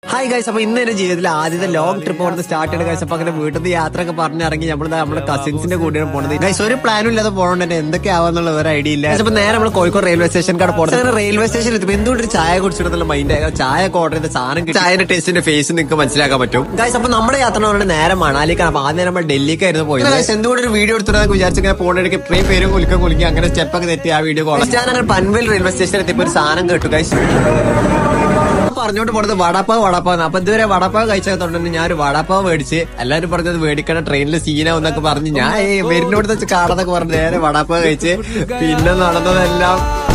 hi guys അപ്പൊ ഇന്ന് എന്റെ ജീവിതത്തിൽ ആദ്യത്തെ ലോങ് ട്രിപ്പ് പോകുന്നത് സ്റ്റാർട്ട് ചെയ്ത ഗൈസ് അപ്പൊ അങ്ങനെ വീട്ടിൽ നിന്ന് യാത്ര ഒക്കെ പറഞ്ഞിറങ്ങി നമ്മൾ നമ്മുടെ കസിൻസിന്റെ കൂടെയാണ് പോണത് ഗൈസ് ഒരു പ്ലാനും ഇല്ലാതെ പോകണോണ്ട് തന്നെ എന്തൊക്കെ ആവാന്നുള്ള ഒരു ഐഡിയ ഇല്ല Guys, അപ്പൊ നേരെ നമ്മൾ കോഴിക്കോട് റെയിൽവേ സ്റ്റേഷനിലാണ് പോകുന്നത് അങ്ങനെ റെയിൽവേ സ്റ്റേഷനിൽ എത്തുമ്പോൾ എന്തുകൊണ്ട് ഒരു ചായ കുടിച്ചിട്ടുള്ള മൈൻഡ് ചായ ഒക്കെ ഓർഡർ ചെയ്ത സാധനം കിട്ടി ചായന്റെ ടേസ്റ്റിന്റെ ഫേസ് നിങ്ങൾക്ക് മനസ്സിലാക്കാൻ പറ്റും ഗൈസ് അപ്പൊ നമ്മുടെ യാത്ര എന്ന് പറയുന്നത് നേരെ മണാലിക്കാണ് അപ്പൊ ആദ്യം നമ്മൾ ഡൽഹിക്കായിരുന്നു പോയത് ഗൈസ് എന്തുകൊണ്ട് ഒരു വീഡിയോ എടുത്തിട്ട് വിചാരിച്ചു ഇങ്ങനെ പോകണമെങ്കിൽ ഇത്രയും പേരും കുലിക്കാൻ കുലിക്കുക അങ്ങനെ സ്റ്റെപ്പ് ഒക്കെ തെറ്റി ആ വീഡിയോ കോൾ ഞാൻ അങ്ങനെ പൻവേൽ റെയിൽവേ സ്റ്റേഷനിൽ എത്തിയപ്പോൾ ഒരു സാധനം കേട്ടു ഗൈസ് പറഞ്ഞോണ്ട് പോണത് വടാപ്പാവ് വടാപ്പാവ് അപ്പൊ ഇതുവരെ വടാപ്പാവ് കഴിച്ചതുകൊണ്ട് ഞാൻ ഒരു വടാപ്പാവ് മേടിച്ച് എല്ലാവരും പറഞ്ഞത് മേടിക്കണ ട്രെയിനിൽ സീനാവുന്നൊക്കെ പറഞ്ഞ് ഞാൻ വരുന്നോടത്ത് വെച്ച് കാണാന്നൊക്കെ പറഞ്ഞ് നേരെ വടാപ്പാവ് കഴിച്ച് പിന്നെ നടന്നതെല്ലാം